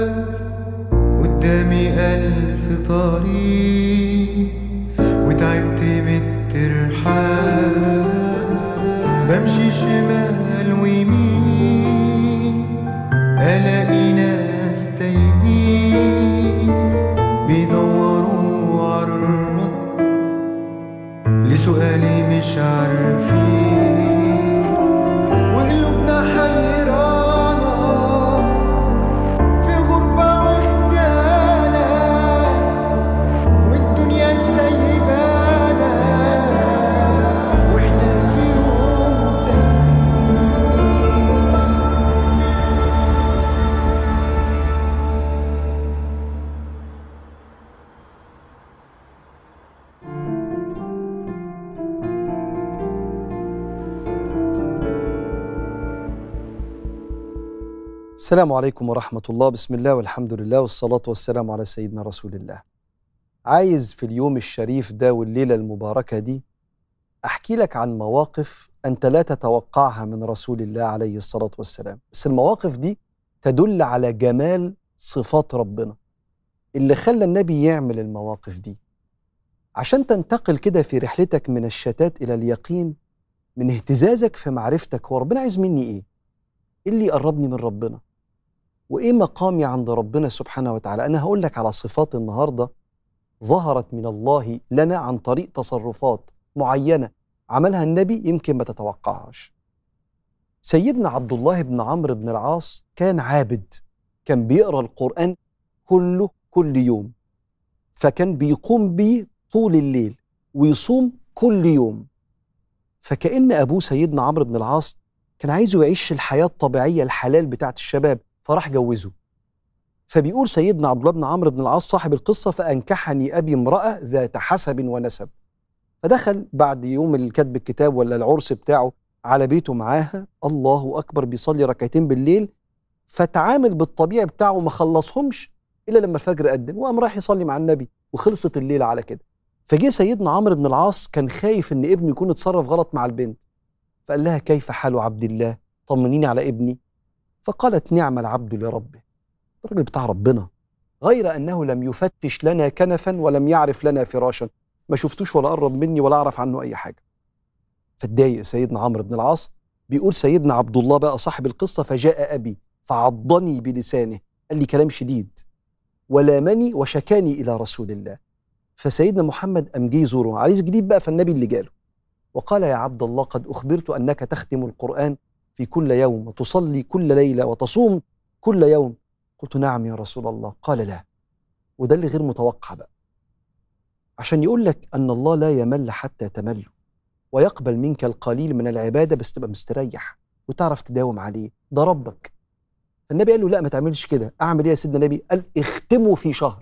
قدامي ألف طريق وتعبت من الترحال بمشي شمال ويمين ألاقي ناس تايهين بيدوروا عالرد لسؤالي مش عارفين وقلوبنا حيرانة في غربة واختيانة والدنيا سايبانا واحنا في يوم السلام عليكم ورحمة الله بسم الله والحمد لله والصلاة والسلام على سيدنا رسول الله عايز في اليوم الشريف ده والليلة المباركة دي أحكي لك عن مواقف أنت لا تتوقعها من رسول الله عليه الصلاة والسلام بس المواقف دي تدل على جمال صفات ربنا اللي خلى النبي يعمل المواقف دي عشان تنتقل كده في رحلتك من الشتات إلى اليقين من اهتزازك في معرفتك هو ربنا عايز مني إيه؟ إيه اللي يقربني من ربنا؟ وايه مقامي عند ربنا سبحانه وتعالى انا هقول لك على صفات النهارده ظهرت من الله لنا عن طريق تصرفات معينه عملها النبي يمكن ما تتوقعهاش سيدنا عبد الله بن عمرو بن العاص كان عابد كان بيقرا القران كله كل يوم فكان بيقوم بيه طول الليل ويصوم كل يوم فكأن أبوه سيدنا عمرو بن العاص كان عايزه يعيش الحياة الطبيعية الحلال بتاعت الشباب فراح جوزه فبيقول سيدنا عبد الله بن عمرو بن العاص صاحب القصة فأنكحني أبي امرأة ذات حسب ونسب فدخل بعد يوم الكتب الكتاب ولا العرس بتاعه على بيته معاها الله أكبر بيصلي ركعتين بالليل فتعامل بالطبيعي بتاعه ما خلصهمش إلا لما الفجر أذن وقام راح يصلي مع النبي وخلصت الليلة على كده فجه سيدنا عمرو بن العاص كان خايف إن ابنه يكون اتصرف غلط مع البنت فقال لها كيف حال عبد الله طمنيني على ابني فقالت نعم العبد لربه الراجل بتاع ربنا غير انه لم يفتش لنا كنفا ولم يعرف لنا فراشا ما شفتوش ولا قرب مني ولا اعرف عنه اي حاجه فاتضايق سيدنا عمرو بن العاص بيقول سيدنا عبد الله بقى صاحب القصه فجاء ابي فعضني بلسانه قال لي كلام شديد ولامني وشكاني الى رسول الله فسيدنا محمد قام جه يزوره عريس جديد بقى فالنبي اللي جاله وقال يا عبد الله قد اخبرت انك تختم القران في كل يوم وتصلي كل ليله وتصوم كل يوم قلت نعم يا رسول الله قال لا وده اللي غير متوقع بقى عشان يقول لك ان الله لا يمل حتى تمل ويقبل منك القليل من العباده بس تبقى مستريح وتعرف تداوم عليه ده ربك فالنبي قال له لا ما تعملش كده اعمل ايه يا سيدنا النبي قال اختمه في شهر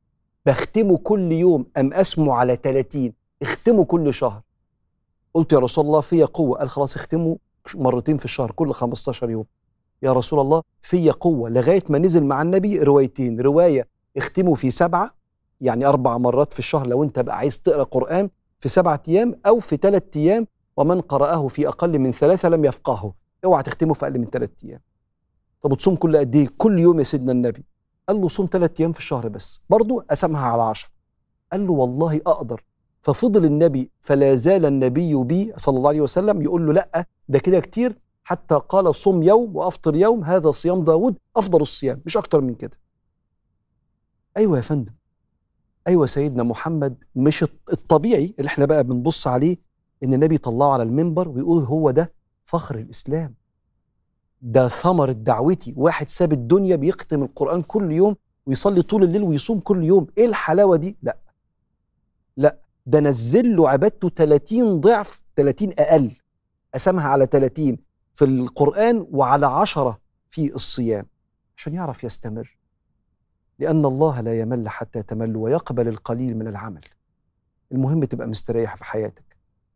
بختمه كل يوم ام اسمه على 30 اختمه كل شهر قلت يا رسول الله فيا قوه قال خلاص اختمه مرتين في الشهر كل 15 يوم يا رسول الله في قوة لغاية ما نزل مع النبي روايتين رواية اختموا في سبعة يعني أربع مرات في الشهر لو أنت بقى عايز تقرأ قرآن في سبعة أيام أو في ثلاثة أيام ومن قرأه في أقل من ثلاثة لم يفقهه اوعى تختمه في أقل من ثلاثة أيام طب تصوم كل قد إيه كل يوم يا سيدنا النبي قال له صوم ثلاثة أيام في الشهر بس برضه قسمها على عشر قال له والله أقدر ففضل النبي فلا زال النبي بي صلى الله عليه وسلم يقول له لا ده كده كتير حتى قال صم يوم وافطر يوم هذا صيام داود افضل الصيام مش اكتر من كده ايوه يا فندم ايوه سيدنا محمد مش الطبيعي اللي احنا بقى بنبص عليه ان النبي يطلعه على المنبر ويقول هو ده فخر الاسلام ده ثمرة دعوتي واحد ساب الدنيا بيختم القرآن كل يوم ويصلي طول الليل ويصوم كل يوم ايه الحلاوة دي لا لا ده نزل له عبادته 30 ضعف 30 اقل قسمها على 30 في القرآن وعلى عشرة في الصيام عشان يعرف يستمر لأن الله لا يمل حتى تمل ويقبل القليل من العمل المهم تبقى مستريح في حياتك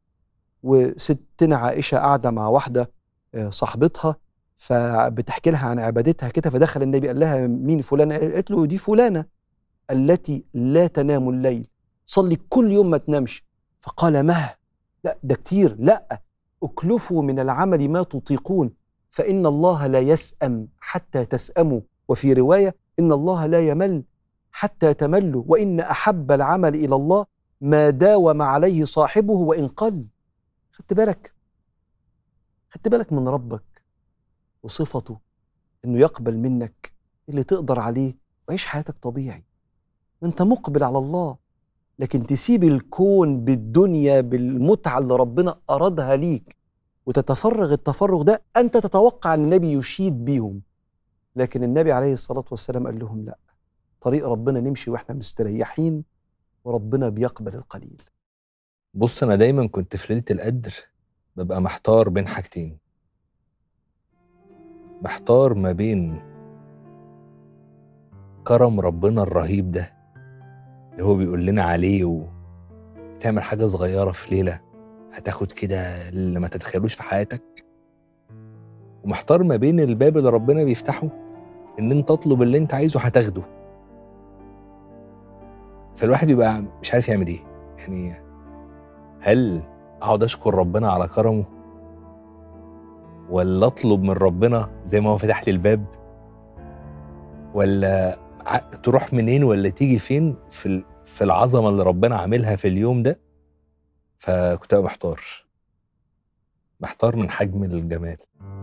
وستنا عائشة قاعدة مع واحدة صاحبتها فبتحكي لها عن عبادتها كده فدخل النبي قال لها مين فلانة قالت له دي فلانة التي لا تنام الليل صلي كل يوم ما تنامش فقال مه لا ده كتير لا اكلفوا من العمل ما تطيقون فإن الله لا يسأم حتى تسأموا وفي رواية إن الله لا يمل حتى تملوا وإن أحب العمل إلى الله ما داوم عليه صاحبه وإن قل خدت بالك خدت بالك من ربك وصفته إنه يقبل منك اللي تقدر عليه وعيش حياتك طبيعي انت مقبل على الله لكن تسيب الكون بالدنيا بالمتعة اللي ربنا أرادها ليك وتتفرغ التفرغ ده أنت تتوقع أن النبي يشيد بيهم لكن النبي عليه الصلاة والسلام قال لهم لا طريق ربنا نمشي وإحنا مستريحين وربنا بيقبل القليل بص انا دايما كنت في ليله القدر ببقى محتار بين حاجتين محتار ما بين كرم ربنا الرهيب ده اللي هو بيقول لنا عليه وتعمل حاجه صغيره في ليله هتاخد كده اللي ما تتخيلوش في حياتك ومحتار ما بين الباب اللي ربنا بيفتحه ان انت تطلب اللي انت عايزه هتاخده فالواحد بيبقى مش عارف يعمل ايه يعني هل اقعد اشكر ربنا على كرمه ولا اطلب من ربنا زي ما هو فتح لي الباب ولا ع- تروح منين ولا تيجي فين في ال- في العظمه اللي ربنا عاملها في اليوم ده فكنت بقى محتار محتار من حجم الجمال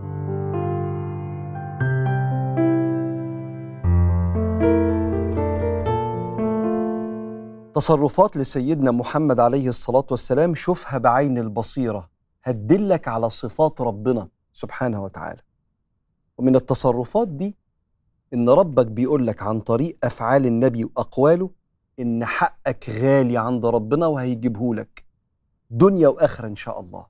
تصرفات لسيدنا محمد عليه الصلاة والسلام شوفها بعين البصيرة هتدلك على صفات ربنا سبحانه وتعالى ومن التصرفات دي إن ربك بيقول لك عن طريق أفعال النبي وأقواله إن حقك غالي عند ربنا وهيجيبه لك دنيا وآخرة إن شاء الله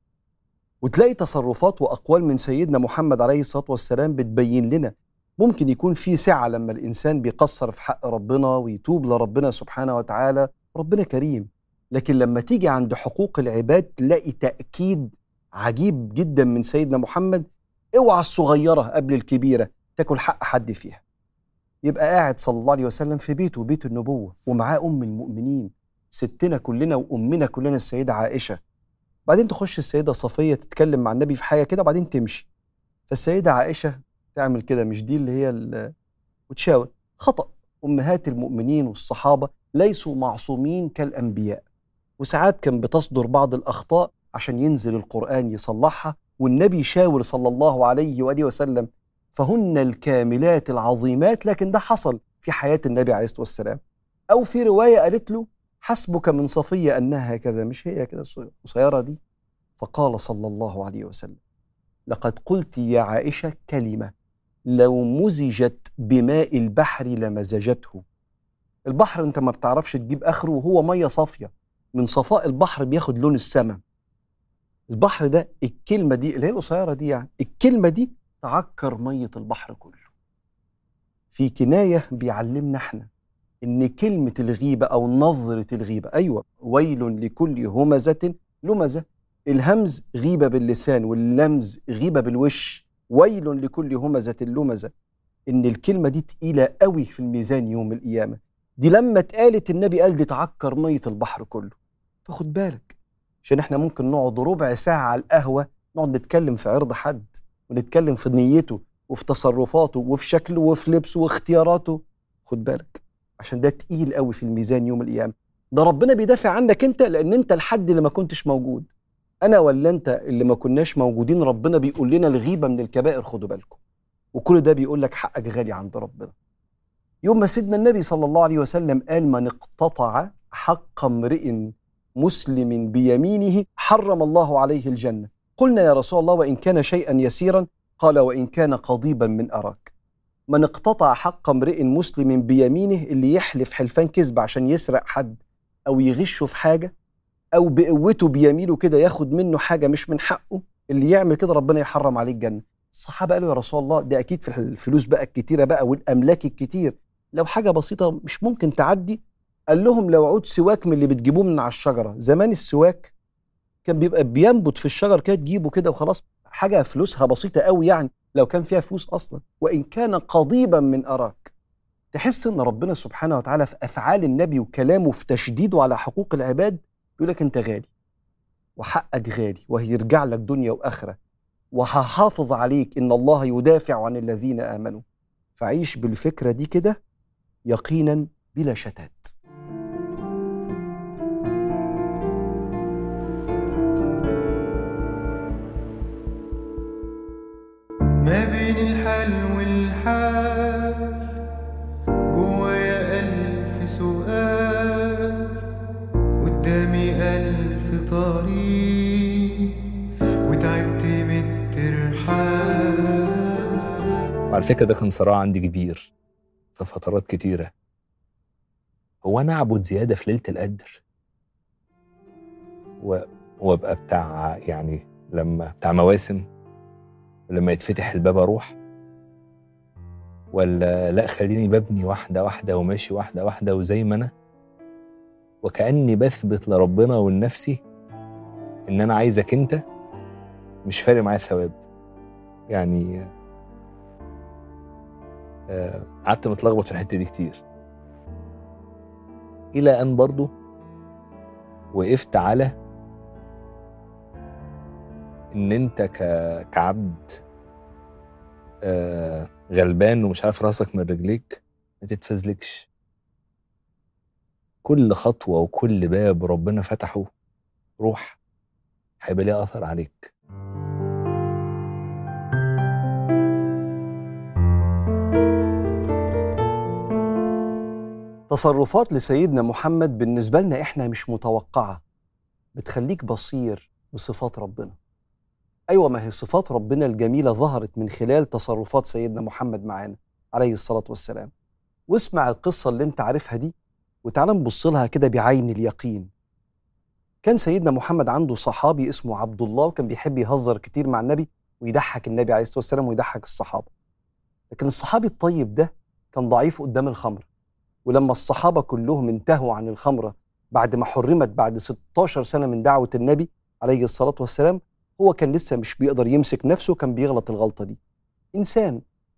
وتلاقي تصرفات وأقوال من سيدنا محمد عليه الصلاة والسلام بتبين لنا ممكن يكون في سعة لما الإنسان بيقصر في حق ربنا ويتوب لربنا سبحانه وتعالى ربنا كريم لكن لما تيجي عند حقوق العباد تلاقي تأكيد عجيب جدا من سيدنا محمد اوعى الصغيرة قبل الكبيرة تاكل حق حد فيها يبقى قاعد صلى الله عليه وسلم في بيته بيت النبوة ومعاه أم المؤمنين ستنا كلنا وأمنا كلنا السيدة عائشة بعدين تخش السيدة صفية تتكلم مع النبي في حاجة كده وبعدين تمشي فالسيدة عائشة تعمل كده مش دي اللي هي ال- وتشاور خطأ أمهات المؤمنين والصحابة ليسوا معصومين كالأنبياء وساعات كان بتصدر بعض الأخطاء عشان ينزل القرآن يصلحها والنبي شاور صلى الله عليه وآله وسلم فهن الكاملات العظيمات لكن ده حصل في حياة النبي عليه الصلاة والسلام أو في رواية قالت له حسبك من صفية أنها هكذا مش هي كده قصيرة دي فقال صلى الله عليه وسلم لقد قلت يا عائشة كلمة لو مزجت بماء البحر لمزجته البحر انت ما بتعرفش تجيب اخره وهو ميه صافيه من صفاء البحر بياخد لون السماء البحر ده الكلمه دي اللي هي القصيره دي يعني الكلمه دي تعكر ميه البحر كله في كنايه بيعلمنا احنا ان كلمه الغيبه او نظره الغيبه ايوه ويل لكل همزه لمزه الهمز غيبه باللسان واللمز غيبه بالوش ويل لكل همزه لمزه ان الكلمه دي تقيله قوي في الميزان يوم القيامه دي لما اتقالت النبي قال دي تعكر ميه البحر كله فخد بالك عشان احنا ممكن نقعد ربع ساعه على القهوه نقعد نتكلم في عرض حد ونتكلم في نيته وفي تصرفاته وفي شكله وفي لبسه واختياراته خد بالك عشان ده تقيل قوي في الميزان يوم القيامه ده ربنا بيدافع عنك انت لان انت الحد اللي ما كنتش موجود انا ولا انت اللي ما كناش موجودين ربنا بيقول لنا الغيبه من الكبائر خدوا بالكم وكل ده بيقول لك حقك غالي عند ربنا يوم ما سيدنا النبي صلى الله عليه وسلم قال من اقتطع حق امرئ مسلم بيمينه حرم الله عليه الجنه قلنا يا رسول الله وان كان شيئا يسيرا قال وان كان قضيبا من اراك من اقتطع حق امرئ مسلم بيمينه اللي يحلف حلفان كذب عشان يسرق حد او يغشه في حاجه او بقوته بيمينه كده ياخد منه حاجه مش من حقه اللي يعمل كده ربنا يحرم عليه الجنه الصحابه قالوا يا رسول الله ده اكيد في الفلوس بقى الكتيره بقى والاملاك الكتير لو حاجه بسيطه مش ممكن تعدي قال لهم لو عود سواك من اللي بتجيبوه من على الشجره زمان السواك كان بيبقى بينبت في الشجر كده تجيبه كده وخلاص حاجه فلوسها بسيطه قوي يعني لو كان فيها فلوس اصلا وان كان قضيبا من اراك تحس ان ربنا سبحانه وتعالى في افعال النبي وكلامه في تشديده على حقوق العباد يقول لك انت غالي وحقك غالي وهيرجع لك دنيا واخره وهحافظ عليك ان الله يدافع عن الذين امنوا فعيش بالفكرة دي كده يقينا بلا شتات ما بين الحال والحال جوايا ألف سؤال قدامي ألف طريق وتعبت من الترحال وعلى فكرة ده كان صراع عندي كبير في فترات كتيرة هو أنا أعبد زيادة في ليلة القدر و... وأبقى بتاع يعني لما بتاع مواسم ولما يتفتح الباب أروح ولا لا خليني ببني واحدة واحدة وماشي واحدة واحدة وزي ما أنا وكأني بثبت لربنا ولنفسي إن أنا عايزك أنت مش فارق معايا الثواب يعني آه، قعدت متلخبط في الحته دي كتير الى ان برضو وقفت على ان انت ك... كعبد آه، غلبان ومش عارف راسك من رجليك ما تتفزلكش كل خطوه وكل باب ربنا فتحه روح هيبقى ليه اثر عليك تصرفات لسيدنا محمد بالنسبة لنا إحنا مش متوقعة بتخليك بصير بصفات ربنا أيوة ما هي صفات ربنا الجميلة ظهرت من خلال تصرفات سيدنا محمد معانا عليه الصلاة والسلام واسمع القصة اللي انت عارفها دي وتعالى نبص لها كده بعين اليقين كان سيدنا محمد عنده صحابي اسمه عبد الله وكان بيحب يهزر كتير مع النبي ويضحك النبي عليه الصلاة والسلام ويضحك الصحابة لكن الصحابي الطيب ده كان ضعيف قدام الخمر ولما الصحابة كلهم انتهوا عن الخمرة بعد ما حرمت بعد 16 سنة من دعوة النبي عليه الصلاة والسلام هو كان لسه مش بيقدر يمسك نفسه كان بيغلط الغلطة دي إنسان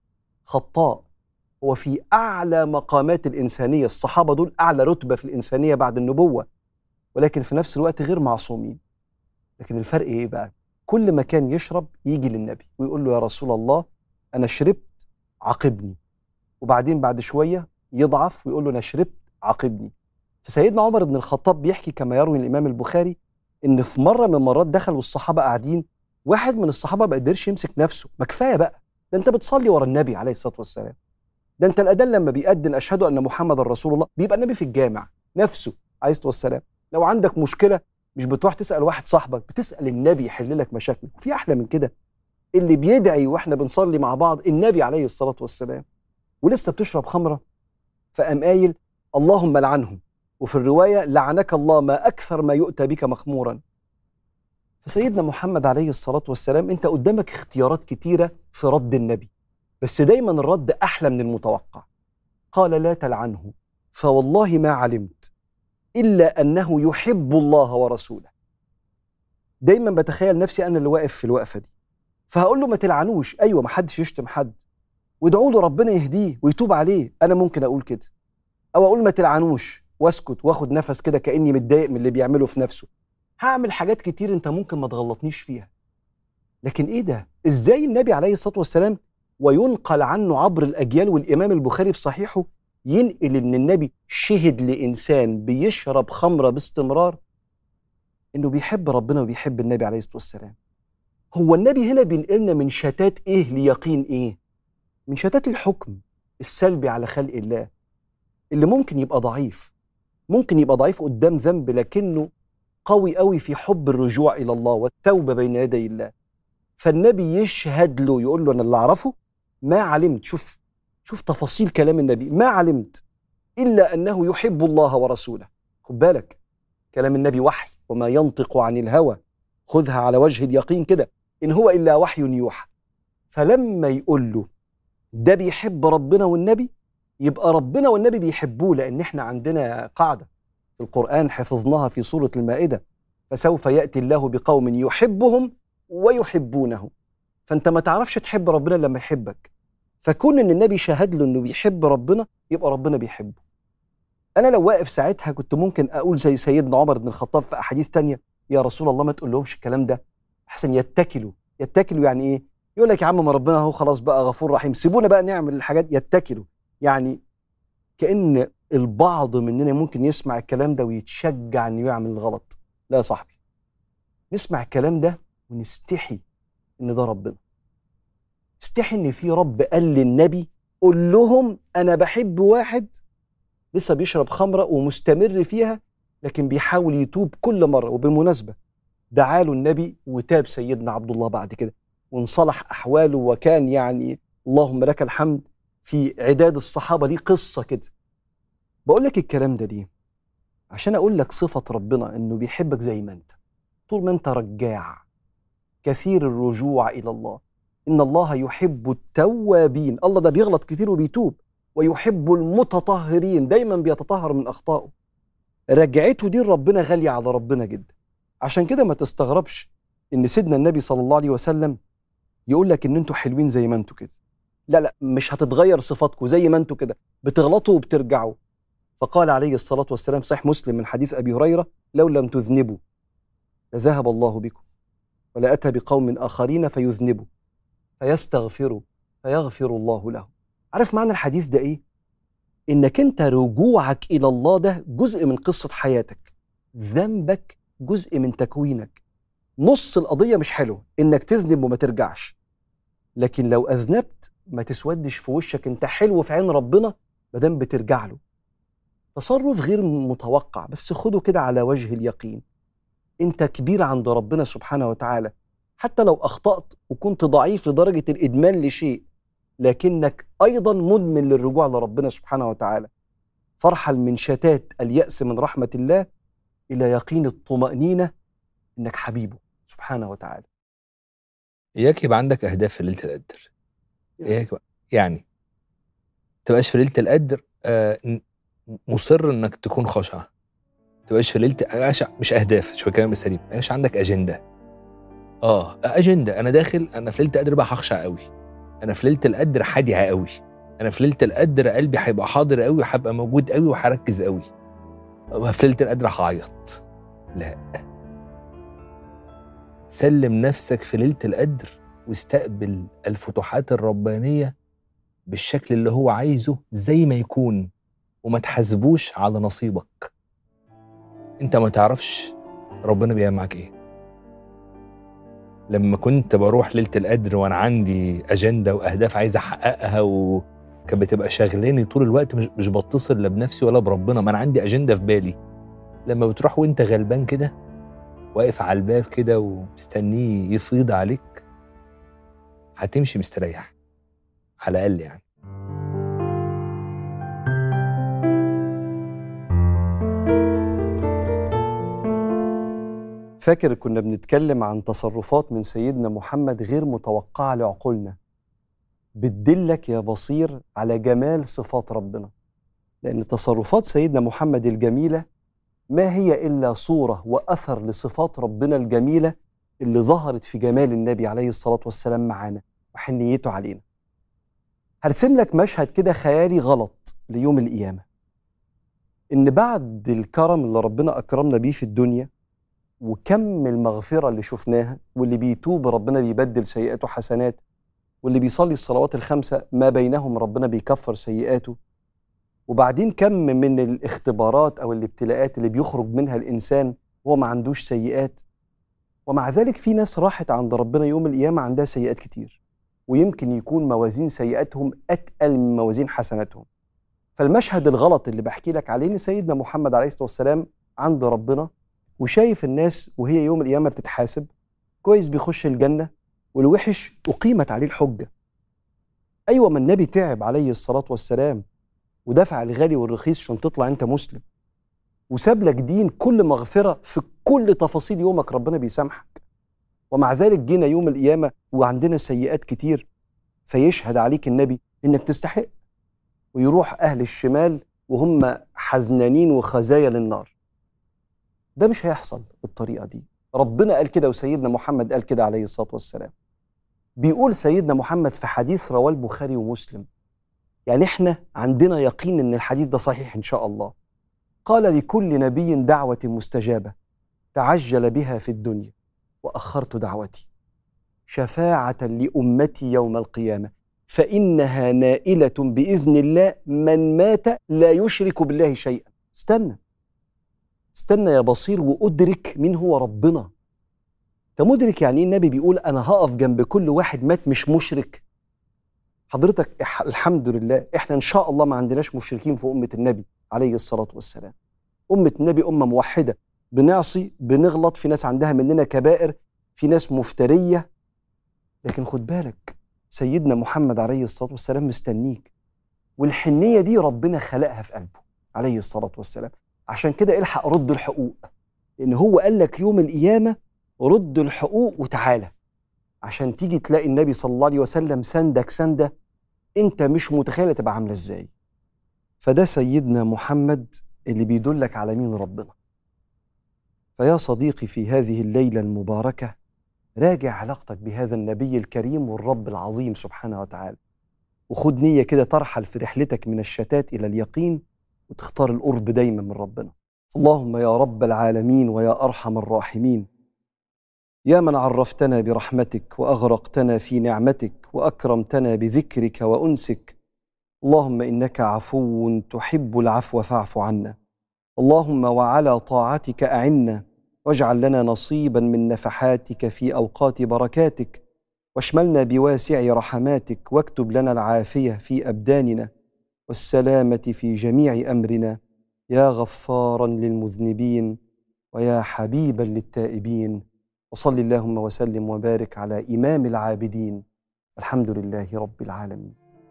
خطاء هو في أعلى مقامات الإنسانية الصحابة دول أعلى رتبة في الإنسانية بعد النبوة ولكن في نفس الوقت غير معصومين لكن الفرق إيه بقى كل ما كان يشرب يجي للنبي ويقول له يا رسول الله أنا شربت عاقبني وبعدين بعد شوية يضعف ويقول له انا شربت عاقبني فسيدنا عمر بن الخطاب بيحكي كما يروي الامام البخاري ان في مره من المرات دخل والصحابه قاعدين واحد من الصحابه ما قدرش يمسك نفسه ما كفايه بقى ده انت بتصلي ورا النبي عليه الصلاه والسلام ده انت الاذان لما بيأذن اشهد ان محمد رسول الله بيبقى النبي في الجامع نفسه عليه الصلاه والسلام لو عندك مشكله مش بتروح تسال واحد صاحبك بتسال النبي يحل لك مشاكلك في احلى من كده اللي بيدعي واحنا بنصلي مع بعض النبي عليه الصلاه والسلام ولسه بتشرب خمره فقام قايل اللهم لعنهم وفي الرواية لعنك الله ما أكثر ما يؤتى بك مخمورا فسيدنا محمد عليه الصلاة والسلام أنت قدامك اختيارات كتيرة في رد النبي بس دايما الرد أحلى من المتوقع قال لا تلعنه فوالله ما علمت إلا أنه يحب الله ورسوله دايما بتخيل نفسي أنا اللي واقف في الوقفة دي فهقول له ما تلعنوش أيوة ما حدش يشتم حد وادعوا له ربنا يهديه ويتوب عليه انا ممكن اقول كده او اقول ما تلعنوش واسكت واخد نفس كده كاني متضايق من اللي بيعمله في نفسه هعمل حاجات كتير انت ممكن ما تغلطنيش فيها لكن ايه ده ازاي النبي عليه الصلاه والسلام وينقل عنه عبر الاجيال والامام البخاري في صحيحه ينقل ان النبي شهد لانسان بيشرب خمره باستمرار انه بيحب ربنا وبيحب النبي عليه الصلاه والسلام هو النبي هنا بينقلنا من شتات ايه ليقين ايه من شتات الحكم السلبي على خلق الله اللي ممكن يبقى ضعيف ممكن يبقى ضعيف قدام ذنب لكنه قوي قوي في حب الرجوع الى الله والتوبه بين يدي الله فالنبي يشهد له يقول له انا اللي اعرفه ما علمت شوف شوف تفاصيل كلام النبي ما علمت الا انه يحب الله ورسوله خد بالك كلام النبي وحي وما ينطق عن الهوى خذها على وجه اليقين كده ان هو الا وحي يوحى فلما يقول له ده بيحب ربنا والنبي يبقى ربنا والنبي بيحبوه لان احنا عندنا قاعده في القران حفظناها في سوره المائده فسوف ياتي الله بقوم يحبهم ويحبونه فانت ما تعرفش تحب ربنا لما يحبك فكون ان النبي شهد له انه بيحب ربنا يبقى ربنا بيحبه انا لو واقف ساعتها كنت ممكن اقول زي سيدنا عمر بن الخطاب في احاديث تانية يا رسول الله ما تقول لهمش الكلام ده احسن يتكلوا يتكلوا يعني ايه يقول لك يا عم ما ربنا هو خلاص بقى غفور رحيم سيبونا بقى نعمل الحاجات يتكلوا يعني كأن البعض مننا ممكن يسمع الكلام ده ويتشجع انه يعمل الغلط لا يا صاحبي نسمع الكلام ده ونستحي ان ده ربنا استحي ان في رب قال للنبي قول لهم انا بحب واحد لسه بيشرب خمره ومستمر فيها لكن بيحاول يتوب كل مره وبالمناسبه دعا له النبي وتاب سيدنا عبد الله بعد كده وانصلح احواله وكان يعني اللهم لك الحمد في عداد الصحابه ليه قصه كده بقول لك الكلام ده ليه عشان اقول لك صفه ربنا انه بيحبك زي ما انت طول ما انت رجاع كثير الرجوع الى الله ان الله يحب التوابين الله ده بيغلط كتير وبيتوب ويحب المتطهرين دايما بيتطهر من اخطائه رجعته دي ربنا غاليه على ربنا جدا عشان كده ما تستغربش ان سيدنا النبي صلى الله عليه وسلم يقول لك ان انتوا حلوين زي ما انتوا كده لا لا مش هتتغير صفاتكم زي ما انتوا كده بتغلطوا وبترجعوا فقال عليه الصلاة والسلام صحيح مسلم من حديث أبي هريرة لو لم تذنبوا لذهب الله بكم ولأتى بقوم آخرين فيذنبوا فيستغفروا فيغفر الله لهم عارف معنى الحديث ده إيه؟ إنك أنت رجوعك إلى الله ده جزء من قصة حياتك ذنبك جزء من تكوينك نص القضية مش حلو إنك تذنب وما ترجعش لكن لو أذنبت ما تسودش في وشك أنت حلو في عين ربنا مادام بترجع له تصرف غير متوقع بس خده كده على وجه اليقين انت كبير عند ربنا سبحانه وتعالى حتى لو اخطات وكنت ضعيف لدرجه الادمان لشيء لكنك ايضا مدمن للرجوع لربنا سبحانه وتعالى فارحل من شتات الياس من رحمه الله الى يقين الطمانينه انك حبيبه سبحانه وتعالى اياك يبقى عندك اهداف في ليله القدر اياك بقى. يعني تبقاش في ليله القدر آه ن- مصر انك تكون خاشع تبقاش في ليله أش- مش اهداف شويه كلام سليم مش عندك اجنده اه اجنده انا داخل انا في ليله القدر بقى هخشع قوي انا في ليله القدر هادي قوي انا في ليله القدر قلبي هيبقى حاضر قوي وهبقى موجود قوي وهركز قوي في ليله القدر هعيط لا سلم نفسك في ليله القدر واستقبل الفتوحات الربانيه بالشكل اللي هو عايزه زي ما يكون وما تحاسبوش على نصيبك انت ما تعرفش ربنا بيعمل معاك ايه لما كنت بروح ليله القدر وانا عندي اجنده واهداف عايز احققها وكانت بتبقى شغلاني طول الوقت مش مش بتصل لا بنفسي ولا بربنا ما انا عندي اجنده في بالي لما بتروح وانت غلبان كده واقف على الباب كده ومستنيه يفيض عليك هتمشي مستريح على الاقل يعني فاكر كنا بنتكلم عن تصرفات من سيدنا محمد غير متوقعة لعقولنا بتدلك يا بصير على جمال صفات ربنا لأن تصرفات سيدنا محمد الجميلة ما هي إلا صورة وأثر لصفات ربنا الجميلة اللي ظهرت في جمال النبي عليه الصلاة والسلام معانا وحنيته علينا هرسم لك مشهد كده خيالي غلط ليوم القيامة إن بعد الكرم اللي ربنا أكرمنا بيه في الدنيا وكم المغفرة اللي شفناها واللي بيتوب ربنا بيبدل سيئاته حسنات واللي بيصلي الصلوات الخمسة ما بينهم ربنا بيكفر سيئاته وبعدين كم من الاختبارات أو الابتلاءات اللي بيخرج منها الإنسان وهو ما عندوش سيئات ومع ذلك في ناس راحت عند ربنا يوم القيامة عندها سيئات كتير ويمكن يكون موازين سيئاتهم أتقل من موازين حسناتهم فالمشهد الغلط اللي بحكي لك عليه ان سيدنا محمد عليه الصلاه والسلام عند ربنا وشايف الناس وهي يوم القيامه بتتحاسب كويس بيخش الجنه والوحش اقيمت عليه الحجه ايوه ما النبي تعب عليه الصلاه والسلام ودفع الغالي والرخيص عشان تطلع انت مسلم وساب لك دين كل مغفره في كل تفاصيل يومك ربنا بيسامحك ومع ذلك جينا يوم القيامه وعندنا سيئات كتير فيشهد عليك النبي انك تستحق ويروح اهل الشمال وهم حزنانين وخزايا للنار ده مش هيحصل بالطريقه دي ربنا قال كده وسيدنا محمد قال كده عليه الصلاه والسلام بيقول سيدنا محمد في حديث رواه البخاري ومسلم يعني احنا عندنا يقين ان الحديث ده صحيح ان شاء الله قال لكل نبي دعوه مستجابه تعجل بها في الدنيا واخرت دعوتي شفاعة لأمتي يوم القيامة فإنها نائلة بإذن الله من مات لا يشرك بالله شيئا استنى استنى يا بصير وأدرك مين هو ربنا انت مدرك يعني ايه النبي بيقول انا هقف جنب كل واحد مات مش مشرك حضرتك إح- الحمد لله احنا ان شاء الله ما عندناش مشركين في امه النبي عليه الصلاه والسلام امه النبي امه موحده بنعصي بنغلط في ناس عندها مننا كبائر في ناس مفتريه لكن خد بالك سيدنا محمد عليه الصلاه والسلام مستنيك والحنيه دي ربنا خلقها في قلبه عليه الصلاه والسلام عشان كده الحق رد الحقوق لان هو قال لك يوم القيامه رد الحقوق وتعالى عشان تيجي تلاقي النبي صلى الله عليه وسلم سندك سنده انت مش متخيل تبقى عامله ازاي فده سيدنا محمد اللي بيدلك على مين ربنا فيا صديقي في هذه الليله المباركه راجع علاقتك بهذا النبي الكريم والرب العظيم سبحانه وتعالى وخد نيه كده ترحل في رحلتك من الشتات الى اليقين وتختار القرب دايما من ربنا اللهم يا رب العالمين ويا ارحم الراحمين يا من عرفتنا برحمتك واغرقتنا في نعمتك واكرمتنا بذكرك وانسك اللهم انك عفو تحب العفو فاعف عنا اللهم وعلى طاعتك اعنا واجعل لنا نصيبا من نفحاتك في اوقات بركاتك واشملنا بواسع رحماتك واكتب لنا العافيه في ابداننا والسلامه في جميع امرنا يا غفارا للمذنبين ويا حبيبا للتائبين وصل اللهم وسلم وبارك على امام العابدين الحمد لله رب العالمين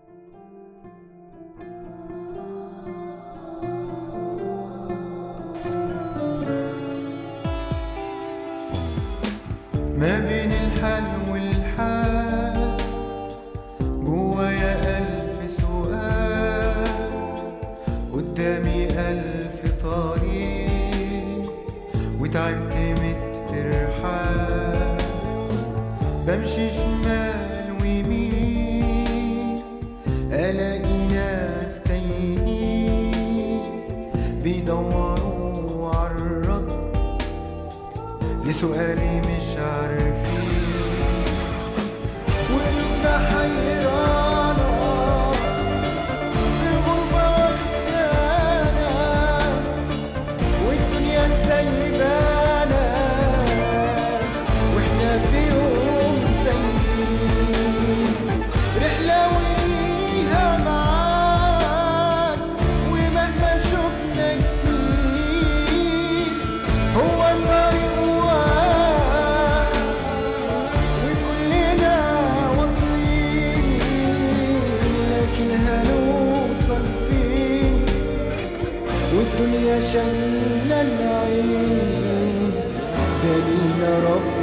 ما بين الحل والحال جوايا ألف سؤال قدامي ألف طريق وتعبت من الترحال بمشي شمال ويمين ألاقي ناس تايهين بيدوروا عالرد لسؤالي مش عارفين وقلوبنا حيرانة في غربة وحدانة والدنيا سايبانا واحنا في يوم سايبين رحلة وليها معاك ومهما شفنا كتير هو الطريق واحد وكلنا واصلين لكن هنوصل فين والدنيا شايلة العين دلينا رب